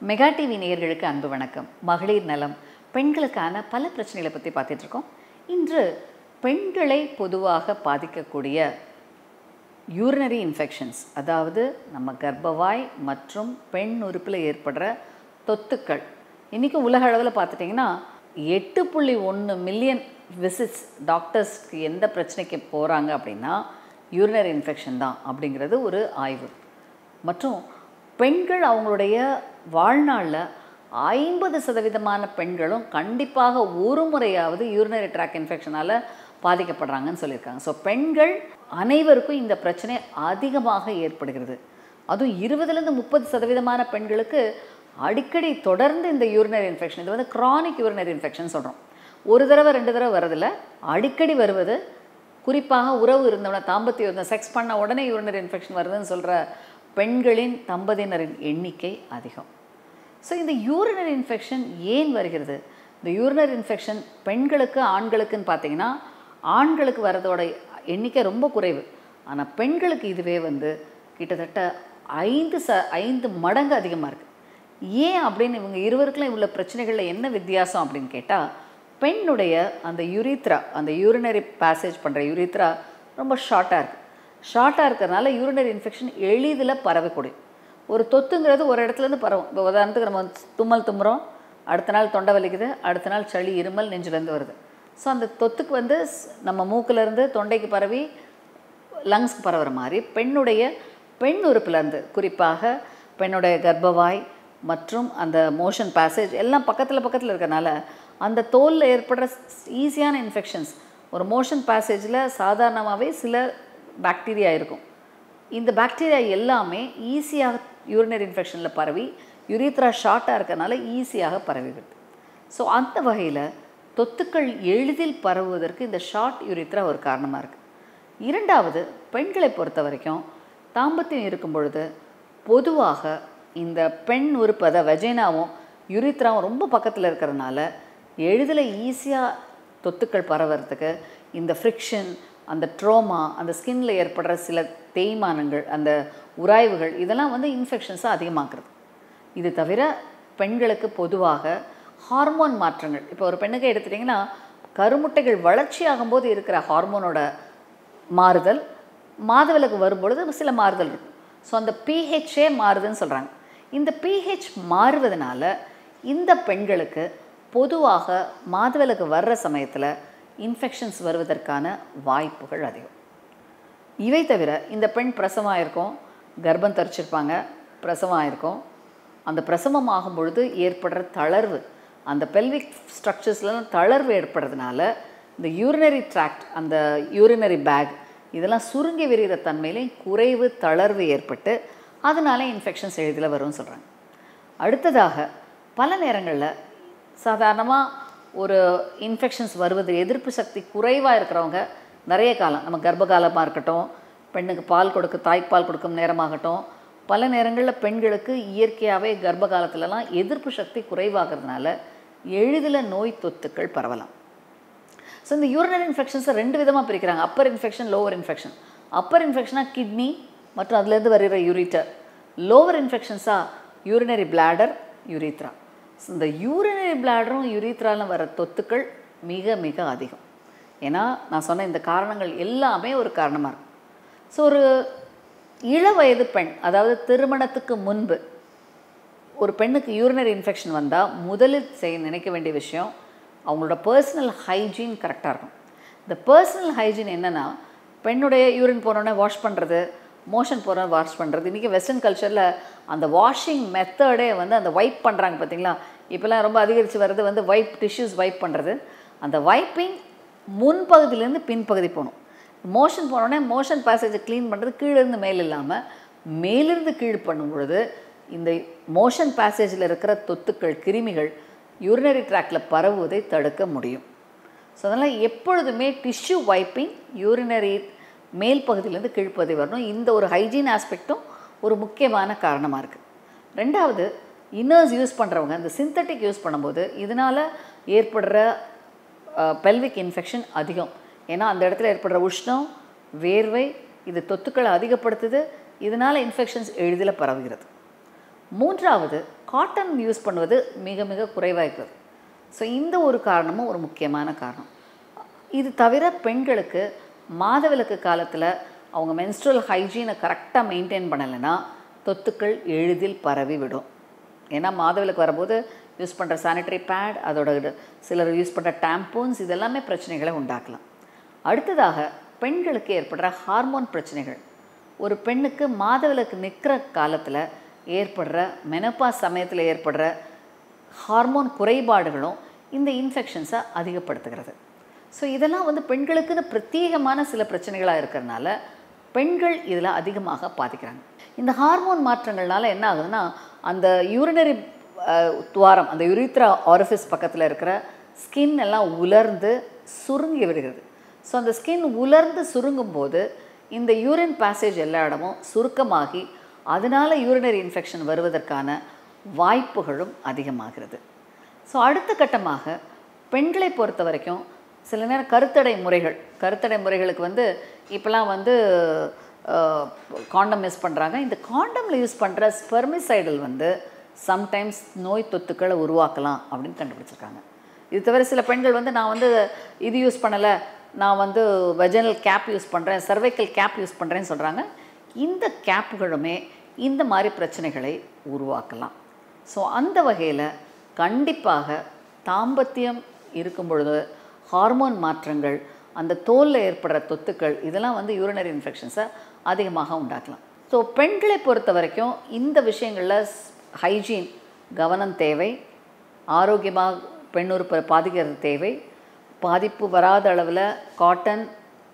mega TV நேயர்களுக்கு அன்பு வணக்கம் மகளிர் நலம் பெண்களுக்கான பல பிரச்சனைகளை பற்றி பார்த்துட்டு இருக்கோம் இன்று பெண்களை பொதுவாக பாதிக்கக்கூடிய யூரினரி இன்ஃபெக்ஷன்ஸ் அதாவது நம்ம கர்ப்பவாய் மற்றும் பெண் உறுப்பில் ஏற்படுற தொத்துக்கள் இன்றைக்கி உலக அளவில் பார்த்துட்டிங்கன்னா எட்டு புள்ளி ஒன்று மில்லியன் விசிட்ஸ் டாக்டர்ஸ்க்கு எந்த பிரச்சனைக்கு போகிறாங்க அப்படின்னா யூரினரி இன்ஃபெக்ஷன் தான் அப்படிங்கிறது ஒரு ஆய்வு மற்றும் பெண்கள் அவங்களுடைய வாழ்நாளில் ஐம்பது சதவீதமான பெண்களும் கண்டிப்பாக ஒரு முறையாவது யூரினரி ட்ராக் இன்ஃபெக்ஷனால் பாதிக்கப்படுறாங்கன்னு சொல்லியிருக்காங்க ஸோ பெண்கள் அனைவருக்கும் இந்த பிரச்சனை அதிகமாக ஏற்படுகிறது அதுவும் இருபதுலேருந்து முப்பது சதவீதமான பெண்களுக்கு அடிக்கடி தொடர்ந்து இந்த யூரினரி இன்ஃபெக்ஷன் இது வந்து க்ரானிக் யூரினரி இன்ஃபெக்ஷன் சொல்கிறோம் ஒரு தடவை ரெண்டு தடவை வரதில்ல அடிக்கடி வருவது குறிப்பாக உறவு இருந்தவன தாம்பத்தியம் இருந்த செக்ஸ் பண்ண உடனே யூரினரி இன்ஃபெக்ஷன் வருதுன்னு சொல்கிற பெண்களின் தம்பதியினரின் எண்ணிக்கை அதிகம் ஸோ இந்த யூரினரி இன்ஃபெக்ஷன் ஏன் வருகிறது இந்த யூரினரி இன்ஃபெக்ஷன் பெண்களுக்கு ஆண்களுக்குன்னு பார்த்தீங்கன்னா ஆண்களுக்கு வரதோட எண்ணிக்கை ரொம்ப குறைவு ஆனால் பெண்களுக்கு இதுவே வந்து கிட்டத்தட்ட ஐந்து ச ஐந்து மடங்கு அதிகமாக இருக்குது ஏன் அப்படின்னு இவங்க இருவருக்குலாம் இவ்வளோ பிரச்சனைகளில் என்ன வித்தியாசம் அப்படின்னு கேட்டால் பெண்ணுடைய அந்த யுரித்ரா அந்த யூரினரி பேசேஜ் பண்ணுற யுரித்ரா ரொம்ப ஷார்ட்டாக இருக்குது ஷார்ட்டாக இருக்கிறதுனால யூரினரி இன்ஃபெக்ஷன் எளிதில் பரவக்கூடிய ஒரு தொத்துங்கிறது ஒரு இடத்துலேருந்து பரவும் இப்போ உதாரணத்துக்கு நம்ம தும்மல் தும்முறோம் அடுத்த நாள் தொண்டை வலிக்குது அடுத்த நாள் சளி இருமல் நெஞ்சிலேருந்து வருது ஸோ அந்த தொத்துக்கு வந்து நம்ம மூக்கிலேருந்து தொண்டைக்கு பரவி லங்ஸ்க்கு பரவுற மாதிரி பெண்ணுடைய பெண் உறுப்புலேருந்து குறிப்பாக பெண்ணுடைய கர்ப்பவாய் மற்றும் அந்த மோஷன் பேசேஜ் எல்லாம் பக்கத்தில் பக்கத்தில் இருக்கறனால அந்த தோலில் ஏற்படுற ஈஸியான இன்ஃபெக்ஷன்ஸ் ஒரு மோஷன் பேசேஜில் சாதாரணமாகவே சில பாக்டீரியா இருக்கும் இந்த பாக்டீரியா எல்லாமே ஈஸியாக யூரினரி இன்ஃபெக்ஷனில் பரவி யுரித்ரா ஷார்ட்டாக இருக்கறனால ஈஸியாக பரவிவிடுது ஸோ அந்த வகையில் தொத்துக்கள் எளிதில் பரவுவதற்கு இந்த ஷார்ட் யுரித்ரா ஒரு காரணமாக இருக்குது இரண்டாவது பெண்களை பொறுத்த வரைக்கும் தாம்பத்தியம் இருக்கும் பொழுது பொதுவாக இந்த பெண் உறுப்பு அதை வெஜைனாவும் யுரித்ராவும் ரொம்ப பக்கத்தில் இருக்கிறதுனால எளிதில் ஈஸியாக தொத்துக்கள் பரவறதுக்கு இந்த ஃப்ரிக்ஷன் அந்த ட்ரோமா அந்த ஸ்கின்ல ஏற்படுற சில தேய்மானங்கள் அந்த உராய்வுகள் இதெல்லாம் வந்து இன்ஃபெக்ஷன்ஸை அதிகமாக்குறது இது தவிர பெண்களுக்கு பொதுவாக ஹார்மோன் மாற்றங்கள் இப்போ ஒரு பெண்ணுக்கு எடுத்துட்டிங்கன்னா கருமுட்டைகள் வளர்ச்சி ஆகும்போது இருக்கிற ஹார்மோனோட மாறுதல் மாதவிலக்கு வரும்பொழுது சில மாறுதல் இருக்கும் ஸோ அந்த பிஹெச்சே மாறுதுன்னு சொல்கிறாங்க இந்த பிஹெச் மாறுவதனால இந்த பெண்களுக்கு பொதுவாக மாதவிலக்கு வர்ற சமயத்தில் இன்ஃபெக்ஷன்ஸ் வருவதற்கான வாய்ப்புகள் அதிகம் இவை தவிர இந்த பெண் பிரசவம் ஆயிருக்கும் கர்ப்பம் தரிச்சிருப்பாங்க பிரசவம் ஆயிருக்கும் அந்த பிரசவம் ஆகும் பொழுது ஏற்படுற தளர்வு அந்த பெல்விக் ஸ்ட்ரக்சர்ஸ்லாம் தளர்வு ஏற்படுறதுனால இந்த யூரினரி ட்ராக்ட் அந்த யூரினரி பேக் இதெல்லாம் சுருங்கி விரிகிற தன்மையிலையும் குறைவு தளர்வு ஏற்பட்டு அதனால இன்ஃபெக்ஷன்ஸ் எளிதில் வரும்னு சொல்கிறாங்க அடுத்ததாக பல நேரங்களில் சாதாரணமாக ஒரு இன்ஃபெக்ஷன்ஸ் வருவது எதிர்ப்பு சக்தி குறைவாக இருக்கிறவங்க நிறைய காலம் நம்ம கர்ப்ப காலமாக இருக்கட்டும் பெண்ணுக்கு பால் கொடுக்க தாய்ப்பால் கொடுக்கும் நேரமாகட்டும் பல நேரங்களில் பெண்களுக்கு இயற்கையாகவே கர்ப்ப காலத்துலலாம் எதிர்ப்பு சக்தி குறைவாகிறதுனால எளிதில் நோய் தொத்துக்கள் பரவலாம் ஸோ இந்த யூரினரி இன்ஃபெக்ஷன்ஸை ரெண்டு விதமாக பிரிக்கிறாங்க upper infection lower infection upper இன்ஃபெக்ஷனாக கிட்னி மற்றும் அதுலேருந்து வருகிற யூரிட்டர் லோவர் இன்ஃபெக்ஷன்ஸாக யூரினரி பிளாடர் யூரித்ரா ஸோ இந்த யூரினரி பிளாடரும் யூரித்ராலும் வர தொத்துக்கள் மிக மிக அதிகம் ஏன்னா நான் சொன்ன இந்த காரணங்கள் எல்லாமே ஒரு காரணமாக இருக்கும் ஸோ ஒரு இள வயது பெண் அதாவது திருமணத்துக்கு முன்பு ஒரு பெண்ணுக்கு யூரினரி இன்ஃபெக்ஷன் வந்தால் முதலில் செய்ய நினைக்க வேண்டிய விஷயம் அவங்களோட பர்சனல் ஹைஜீன் கரெக்டாக இருக்கும் இந்த பர்சனல் ஹைஜீன் என்னென்னா பெண்ணுடைய யூரின் போனோடனே வாஷ் பண்ணுறது மோஷன் போகிற வாஷ் பண்ணுறது இன்றைக்கி வெஸ்டர்ன் கல்ச்சரில் அந்த வாஷிங் மெத்தடே வந்து அந்த வைப் பண்ணுறாங்க பார்த்தீங்களா இப்போல்லாம் ரொம்ப அதிகரித்து வர்றது வந்து வைப் டிஷ்யூஸ் வைப் பண்ணுறது அந்த வைப்பிங் முன்பகுதியிலேருந்து பின்பகுதி போகணும் மோஷன் போனோடனே மோஷன் பேசேஜை க்ளீன் பண்ணுறது கீழிருந்து மேல் இல்லாமல் மேலிருந்து கீழ் பண்ணும் பொழுது இந்த மோஷன் பேசேஜில் இருக்கிற தொத்துக்கள் கிருமிகள் யூரினரி ட்ராக்டில் பரவுவதை தடுக்க முடியும் ஸோ அதனால் எப்பொழுதுமே டிஷ்யூ வைப்பிங் யூரினரி மேல் பகுதியிலேருந்து கீழ்ப்பகுதி வரணும் இந்த ஒரு ஹைஜீன் ஆஸ்பெக்டும் ஒரு முக்கியமான காரணமாக இருக்குது ரெண்டாவது இன்னர்ஸ் யூஸ் பண்ணுறவங்க இந்த சிந்தட்டிக் யூஸ் பண்ணும்போது இதனால் ஏற்படுற பெல்விக் இன்ஃபெக்ஷன் அதிகம் ஏன்னா அந்த இடத்துல ஏற்படுற உஷ்ணம் வேர்வை இது தொத்துக்களை அதிகப்படுத்துது இதனால் இன்ஃபெக்ஷன்ஸ் எளிதில் பரவுகிறது மூன்றாவது காட்டன் யூஸ் பண்ணுவது மிக மிக குறைவாக இருக்குது ஸோ இந்த ஒரு காரணமும் ஒரு முக்கியமான காரணம் இது தவிர பெண்களுக்கு மாதவிலக்கு காலத்தில் அவங்க மென்ஸ்ட்ரல் ஹைஜீனை கரெக்டாக மெயின்டைன் பண்ணலைன்னா தொத்துக்கள் எளிதில் பரவி விடும் ஏன்னா மாதவிலக்கு வரும்போது யூஸ் பண்ணுற சானிட்டரி பேட் அதோட இது- சிலர் யூஸ் பண்ணுற டேம்பூன்ஸ் இதெல்லாமே பிரச்சனைகளை உண்டாக்கலாம் அடுத்ததாக பெண்களுக்கு ஏற்படுற ஹார்மோன் பிரச்சனைகள் ஒரு பெண்ணுக்கு மாதவிலக்கு நிற்கிற காலத்தில் ஏற்படுற மெனப்பா சமயத்தில் ஏற்படுற ஹார்மோன் குறைபாடுகளும் இந்த இன்ஃபெக்ஷன்ஸை அதிகப்படுத்துகிறது ஸோ இதெல்லாம் வந்து பெண்களுக்குன்னு பிரத்யேகமான சில பிரச்சனைகளாக இருக்கிறதுனால பெண்கள் இதில் அதிகமாக பாதிக்கிறாங்க இந்த ஹார்மோன் மாற்றங்கள்னால என்ன ஆகுதுன்னா அந்த யூரினரி துவாரம் அந்த யுரித்ரா ஆரிஃபிஸ் பக்கத்தில் இருக்கிற ஸ்கின் எல்லாம் உலர்ந்து சுருங்கி விடுகிறது ஸோ அந்த ஸ்கின் உலர்ந்து சுருங்கும் போது இந்த யூரின் பேசேஜ் எல்லா இடமும் சுருக்கமாகி அதனால யூரினரி இன்ஃபெக்ஷன் வருவதற்கான வாய்ப்புகளும் அதிகமாகிறது ஸோ அடுத்த கட்டமாக பெண்களை பொறுத்த வரைக்கும் சில நேரம் கருத்தடை முறைகள் கருத்தடை முறைகளுக்கு வந்து இப்போலாம் வந்து காண்டம் யூஸ் பண்ணுறாங்க இந்த காண்டமில் யூஸ் பண்ணுற ஸ்பெர்மிசைடல் வந்து சம்டைம்ஸ் நோய் தொத்துக்களை உருவாக்கலாம் அப்படின்னு கண்டுபிடிச்சிருக்காங்க இது தவிர சில பெண்கள் வந்து நான் வந்து இது யூஸ் பண்ணலை நான் வந்து வெஜனல் கேப் யூஸ் பண்ணுறேன் சர்வைக்கல் கேப் யூஸ் பண்ணுறேன்னு சொல்கிறாங்க இந்த கேப்புகளுமே இந்த மாதிரி பிரச்சனைகளை உருவாக்கலாம் ஸோ அந்த வகையில் கண்டிப்பாக தாம்பத்தியம் இருக்கும் பொழுது ஹார்மோன் மாற்றங்கள் அந்த தோலில் ஏற்படுற தொத்துக்கள் இதெல்லாம் வந்து யூரினரி இன்ஃபெக்ஷன்ஸை அதிகமாக உண்டாக்கலாம் ஸோ பெண்களை பொறுத்த வரைக்கும் இந்த விஷயங்களில் ஹைஜீன் கவனம் தேவை ஆரோக்கியமாக பெண்ணுறுப்பை பாதிக்கிறது தேவை பாதிப்பு வராத அளவில் காட்டன்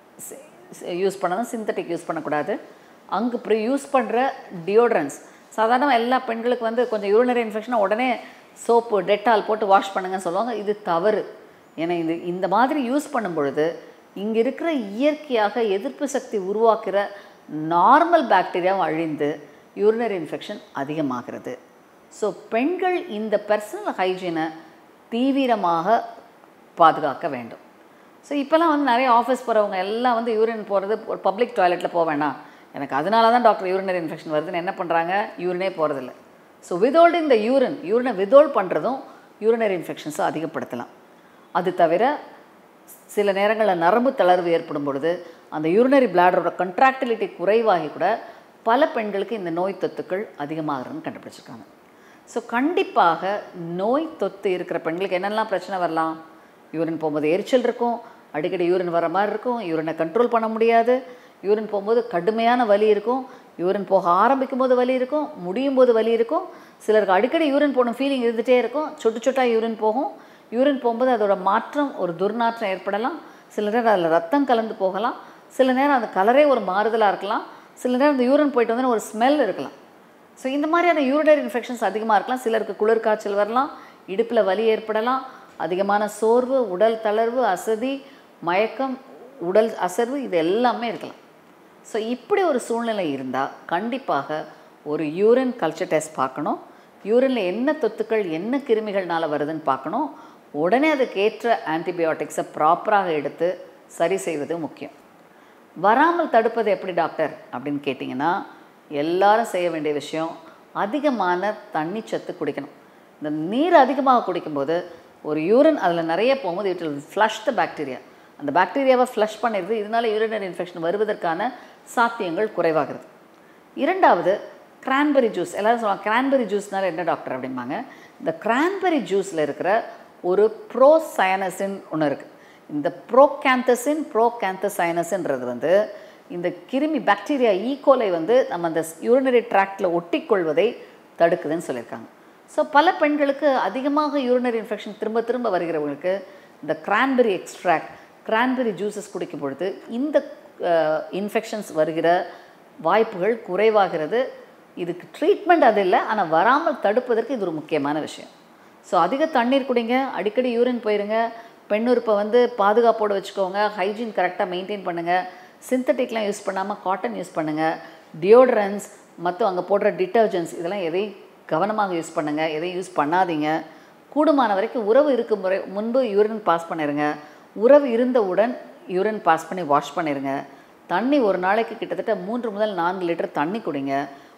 யூஸ் பண்ணணும் சிந்தட்டிக் யூஸ் பண்ணக்கூடாது அங்கே ப்ரி யூஸ் பண்ணுற டியோட்ரன்ஸ் சாதாரணமாக எல்லா பெண்களுக்கு வந்து கொஞ்சம் யூரினரி இன்ஃபெக்ஷனாக உடனே சோப்பு டெட்டால் போட்டு வாஷ் பண்ணுங்கன்னு சொல்லுவாங்க இது தவறு ஏன்னா இது இந்த மாதிரி யூஸ் பண்ணும் பொழுது இங்கே இருக்கிற இயற்கையாக எதிர்ப்பு சக்தி உருவாக்குற நார்மல் பாக்டீரியாவும் அழிந்து யூரினரி இன்ஃபெக்ஷன் அதிகமாகிறது ஸோ பெண்கள் இந்த பர்சனல் ஹைஜீனை தீவிரமாக பாதுகாக்க வேண்டும் ஸோ இப்போல்லாம் வந்து நிறைய ஆஃபீஸ் போகிறவங்க எல்லாம் வந்து யூரின் போகிறது ஒரு பப்ளிக் டாய்லெட்டில் போக வேணாம் எனக்கு அதனால தான் டாக்டர் யூரினரி இன்ஃபெக்ஷன் வருதுன்னு என்ன பண்ணுறாங்க யூரினே போகிறதில்ல ஸோ விதோல்டிங் த யூரின் யூரினை விதோல்ட் பண்ணுறதும் யூரினரி இன்ஃபெக்ஷன்ஸை அதிகப்படுத்தலாம் அது தவிர சில நேரங்களில் நரம்பு தளர்வு ஏற்படும் பொழுது அந்த யூரினரி பிளாடரோட கண்ட்ராக்டிலிட்டி குறைவாகி கூட பல பெண்களுக்கு இந்த நோய் தொத்துக்கள் அதிகமாகிறதுன்னு கண்டுபிடிச்சிருக்காங்க ஸோ கண்டிப்பாக நோய் தொத்து இருக்கிற பெண்களுக்கு என்னெல்லாம் பிரச்சனை வரலாம் யூரின் போகும்போது எரிச்சல் இருக்கும் அடிக்கடி யூரின் வர மாதிரி இருக்கும் யூரினை கண்ட்ரோல் பண்ண முடியாது யூரின் போகும்போது கடுமையான வலி இருக்கும் யூரின் போக ஆரம்பிக்கும் போது வலி இருக்கும் முடியும் போது வலி இருக்கும் சிலருக்கு அடிக்கடி யூரின் போகணும் ஃபீலிங் இருந்துகிட்டே இருக்கும் சொட்டு சொட்டாக யூரின் போகும் யூரின் போகும்போது அதோட மாற்றம் ஒரு துர்நாற்றம் ஏற்படலாம் சில நேரம் அதில் ரத்தம் கலந்து போகலாம் சில நேரம் அந்த கலரே ஒரு மாறுதலாக இருக்கலாம் சில நேரம் அந்த யூரின் போயிட்டு வந்து ஒரு ஸ்மெல் இருக்கலாம் ஸோ இந்த மாதிரியான யூரினரி இன்ஃபெக்ஷன்ஸ் அதிகமாக இருக்கலாம் சிலருக்கு குளிர் காய்ச்சல் வரலாம் இடுப்பில் வலி ஏற்படலாம் அதிகமான சோர்வு உடல் தளர்வு அசதி மயக்கம் உடல் அசர்வு இது எல்லாமே இருக்கலாம் ஸோ இப்படி ஒரு சூழ்நிலை இருந்தால் கண்டிப்பாக ஒரு யூரின் கல்ச்சர் டெஸ்ட் பார்க்கணும் யூரினில் என்ன தொத்துக்கள் என்ன கிருமிகள்னால வருதுன்னு பார்க்கணும் உடனே அதுக்கு ஏற்ற ஆன்டிபயோட்டிக்ஸை ப்ராப்பராக எடுத்து சரி செய்வது முக்கியம் வராமல் தடுப்பது எப்படி டாக்டர் அப்படின்னு கேட்டிங்கன்னா எல்லாரும் செய்ய வேண்டிய விஷயம் அதிகமான தண்ணி சத்து குடிக்கணும் இந்த நீர் அதிகமாக குடிக்கும்போது ஒரு யூரின் அதில் நிறைய போகும்போது it will flush the bacteria அந்த பாக்டீரியாவை ஃப்ளஷ் பண்ணிடுது இதனால யூரினரி இன்ஃபெக்ஷன் வருவதற்கான சாத்தியங்கள் குறைவாகிறது இரண்டாவது கிரான்பெரி ஜூஸ் எல்லாரும் சொல்லுவாங்க கிரான்பெரி ஜூஸ்னால என்ன டாக்டர் அப்படிம்பாங்க இந்த கிரான்பெரி ஜூஸில் இருக்கிற ஒரு ப்ரோசயனசின் ஒன்று இருக்குது இந்த ப்ரோகேந்தசின் ப்ரோகேந்தசைனஸ்ன்றது வந்து இந்த கிருமி பாக்டீரியா ஈகோலை வந்து நம்ம அந்த யூரினரி ட்ராக்டில் ஒட்டிக்கொள்வதை தடுக்குதுன்னு சொல்லியிருக்காங்க ஸோ பல பெண்களுக்கு அதிகமாக யூரினரி இன்ஃபெக்ஷன் திரும்ப திரும்ப வருகிறவங்களுக்கு இந்த கிரான்பெரி எக்ஸ்ட்ராக்ட் கிரான்பெரி ஜூஸஸ் குடிக்கும் பொழுது இந்த இன்ஃபெக்ஷன்ஸ் வருகிற வாய்ப்புகள் குறைவாகிறது இதுக்கு ட்ரீட்மெண்ட் அது இல்லை ஆனால் வராமல் தடுப்பதற்கு இது ஒரு முக்கியமான விஷயம் ஸோ அதிக தண்ணீர் குடிங்க அடிக்கடி யூரின் போயிருங்க பெண்ணுறுப்பை வந்து பாதுகாப்போடு வச்சுக்கோங்க ஹைஜீன் கரெக்டாக மெயின்டைன் பண்ணுங்கள் சிந்தட்டிக்லாம் யூஸ் பண்ணாமல் காட்டன் யூஸ் பண்ணுங்கள் டியோட்ரன்ஸ் மற்றும் அங்கே போடுற டிட்டர்ஜென்ட்ஸ் இதெல்லாம் எதையும் கவனமாக யூஸ் பண்ணுங்கள் எதையும் யூஸ் பண்ணாதீங்க கூடுமான வரைக்கும் உறவு இருக்கும் முறை முன்பு யூரின் பாஸ் பண்ணிடுங்க உறவு இருந்தவுடன் யூரின் பாஸ் பண்ணி வாஷ் பண்ணிடுங்க தண்ணி ஒரு நாளைக்கு கிட்டத்தட்ட மூன்று முதல் நான்கு லிட்டர் தண்ணி குடிங்க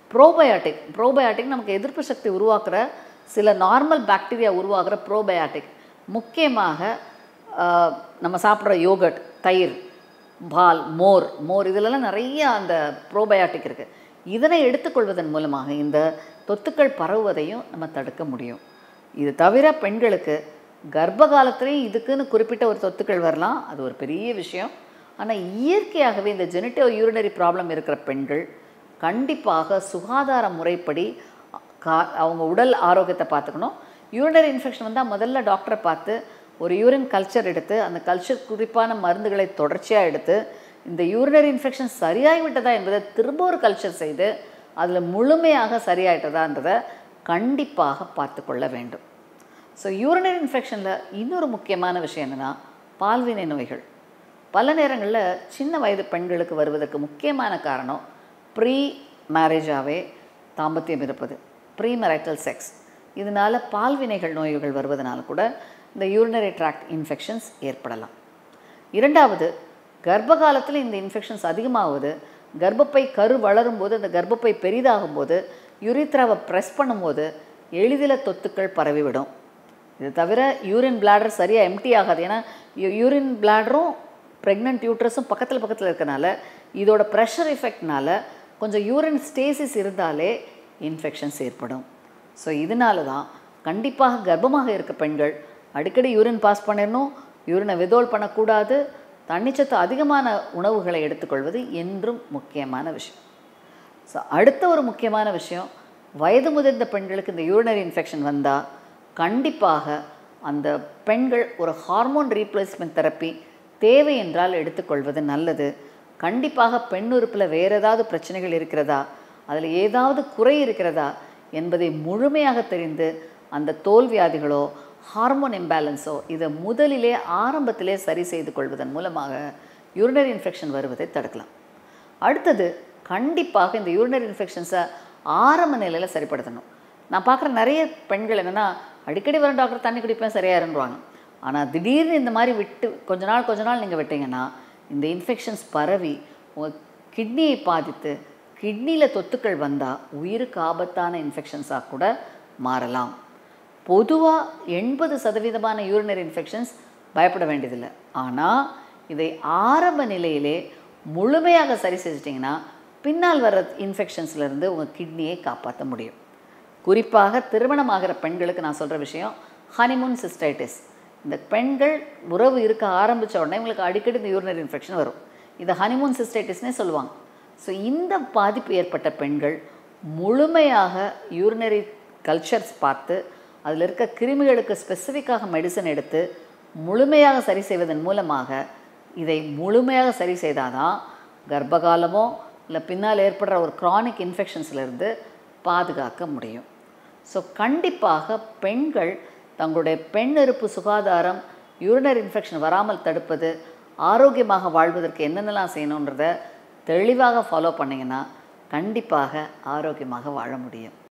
ப்ரோபயாட்டிக் ப்ரோபயாட்டிக் நமக்கு எதிர்ப்பு சக்தி உருவாக்குற சில நார்மல் பாக்டீரியா உருவாக்குற ப்ரோபயாட்டிக் முக்கியமாக ஆஹ், நம்ம சாப்பிட்ற யோகட் தயிர் பால் மோர் மோர் இதிலெல்லாம் நிறைய அந்த ப்ரோபயாட்டிக் இருக்குது இதனை எடுத்துக்கொள்வதன் மூலமாக இந்த தொத்துக்கள் பரவுவதையும் நம்ம தடுக்க முடியும் இது தவிர பெண்களுக்கு கர்ப்ப காலத்துலேயும் இதுக்குன்னு குறிப்பிட்ட ஒரு தொத்துக்கள் வரலாம் அது ஒரு பெரிய விஷயம் ஆனால் இயற்கையாகவே இந்த ஜெனிட்டிவ் யூரினரி ப்ராப்ளம் இருக்கிற பெண்கள் கண்டிப்பாக சுகாதார முறைப்படி கா அவங்க உடல் ஆரோக்கியத்தை பார்த்துக்கணும் யூரினரி இன்ஃபெக்ஷன் வந்தால் முதல்ல டாக்டரை பார்த்து ஒரு யூரின் கல்ச்சர் எடுத்து அந்த கல்ச்சர் குறிப்பான மருந்துகளை தொடர்ச்சியாக எடுத்து இந்த யூரினரி இன்ஃபெக்ஷன் சரியாகிவிட்டதா என்பதை திரும்ப ஒரு கல்ச்சர் செய்து அதில் முழுமையாக சரியாயிட்டதான்றதை கண்டிப்பாக பார்த்து கொள்ள வேண்டும் ஸோ யூரினரி இன்ஃபெக்ஷனில் இன்னொரு முக்கியமான விஷயம் என்னென்னா பால்வினை நோய்கள் பல நேரங்களில் சின்ன வயது பெண்களுக்கு வருவதற்கு முக்கியமான காரணம் ப்ரீ மேரேஜாகவே தாம்பத்தியம் இருப்பது ப்ரீ மெரைட்டல் செக்ஸ் இதனால் பால்வினைகள் நோய்கள் வருவதனால கூட இந்த யூரினரி ட்ராக்ட் இன்ஃபெக்ஷன்ஸ் ஏற்படலாம் இரண்டாவது கர்ப்ப காலத்தில் இந்த இன்ஃபெக்ஷன்ஸ் அதிகமாகுது கர்ப்பப்பை கரு வளரும் போது அந்த கர்ப்பப்பை பெரிதாகும் போது யுரித்ராவை ப்ரெஸ் பண்ணும்போது எளிதில் தொத்துக்கள் பரவிவிடும் இது தவிர யூரின் பிளாடர் சரியாக எம்டி ஆகாது ஏன்னா யூரின் பிளாடரும் ப்ரெக்னென்ட் யூட்ரஸும் பக்கத்தில் பக்கத்தில் இருக்கனால இதோட ப்ரெஷர் எஃபெக்ட்னால கொஞ்சம் யூரின் ஸ்டேசிஸ் இருந்தாலே இன்ஃபெக்ஷன்ஸ் ஏற்படும் ஸோ இதனால தான் கண்டிப்பாக கர்ப்பமாக இருக்க பெண்கள் அடிக்கடி யூரின் பாஸ் பண்ணிடணும் யூரினை விதோல் பண்ணக்கூடாது தண்ணிச்சத்து அதிகமான உணவுகளை எடுத்துக்கொள்வது என்றும் முக்கியமான விஷயம் ஸோ அடுத்த ஒரு முக்கியமான விஷயம் வயது முதிர்ந்த பெண்களுக்கு இந்த யூரினரி இன்ஃபெக்ஷன் வந்தால் கண்டிப்பாக அந்த பெண்கள் ஒரு ஹார்மோன் ரீப்ளேஸ்மெண்ட் தெரப்பி தேவை என்றால் எடுத்துக்கொள்வது நல்லது கண்டிப்பாக பெண் உறுப்பில் வேறு ஏதாவது பிரச்சனைகள் இருக்கிறதா அதில் ஏதாவது குறை இருக்கிறதா என்பதை முழுமையாக தெரிந்து அந்த தோல் வியாதிகளோ ஹார்மோன் இம்பேலன்ஸோ இதை முதலிலே ஆரம்பத்திலே சரி செய்து கொள்வதன் மூலமாக யூரினரி இன்ஃபெக்ஷன் வருவதை தடுக்கலாம் அடுத்தது கண்டிப்பாக இந்த யூரினரி இன்ஃபெக்ஷன்ஸை ஆரம்ப நிலையில் சரிப்படுத்தணும் நான் பார்க்குற நிறைய பெண்கள் என்னென்னா அடிக்கடி வரும் டாக்டர் தண்ணி குடிப்பேன் சரியாயிருன்றாங்க ஆனால் திடீர்னு இந்த மாதிரி விட்டு கொஞ்ச நாள் கொஞ்ச நாள் நீங்கள் விட்டீங்கன்னா இந்த இன்ஃபெக்ஷன்ஸ் பரவி உங்கள் கிட்னியை பாதித்து கிட்னியில் தொத்துக்கள் வந்தால் உயிருக்கு ஆபத்தான இன்ஃபெக்ஷன்ஸாக கூட மாறலாம் பொதுவாக எண்பது சதவீதமான யூரினரி இன்ஃபெக்ஷன்ஸ் பயப்பட வேண்டியதில்லை ஆனால் இதை ஆரம்ப நிலையிலே முழுமையாக சரி செஞ்சிட்டிங்கன்னா பின்னால் வர இன்ஃபெக்ஷன்ஸ்லேருந்து உங்கள் கிட்னியை காப்பாற்ற முடியும் குறிப்பாக திருமணமாகிற பெண்களுக்கு நான் சொல்கிற விஷயம் ஹனிமூன் சிஸ்டைட்டிஸ் இந்த பெண்கள் உறவு இருக்க ஆரம்பித்த உடனே உங்களுக்கு அடிக்கடி இந்த யூரினரி இன்ஃபெக்ஷன் வரும் இதை ஹனிமூன் சிஸ்டைட்டிஸ்னே சொல்லுவாங்க ஸோ இந்த பாதிப்பு ஏற்பட்ட பெண்கள் முழுமையாக யூரினரி கல்ச்சர்ஸ் பார்த்து அதில் இருக்க கிருமிகளுக்கு ஸ்பெசிஃபிக்காக மெடிசன் எடுத்து முழுமையாக சரி செய்வதன் மூலமாக இதை முழுமையாக சரி செய்தாதான் கர்ப்பகாலமோ இல்லை பின்னால் ஏற்படுற ஒரு க்ரானிக் இன்ஃபெக்ஷன்ஸ்லேருந்து பாதுகாக்க முடியும் ஸோ கண்டிப்பாக பெண்கள் தங்களுடைய பெண் இருப்பு சுகாதாரம் யூரினரி இன்ஃபெக்ஷன் வராமல் தடுப்பது ஆரோக்கியமாக வாழ்வதற்கு என்னென்னலாம் செய்யணுன்றத தெளிவாக ஃபாலோ பண்ணிங்கன்னா கண்டிப்பாக ஆரோக்கியமாக வாழ முடியும்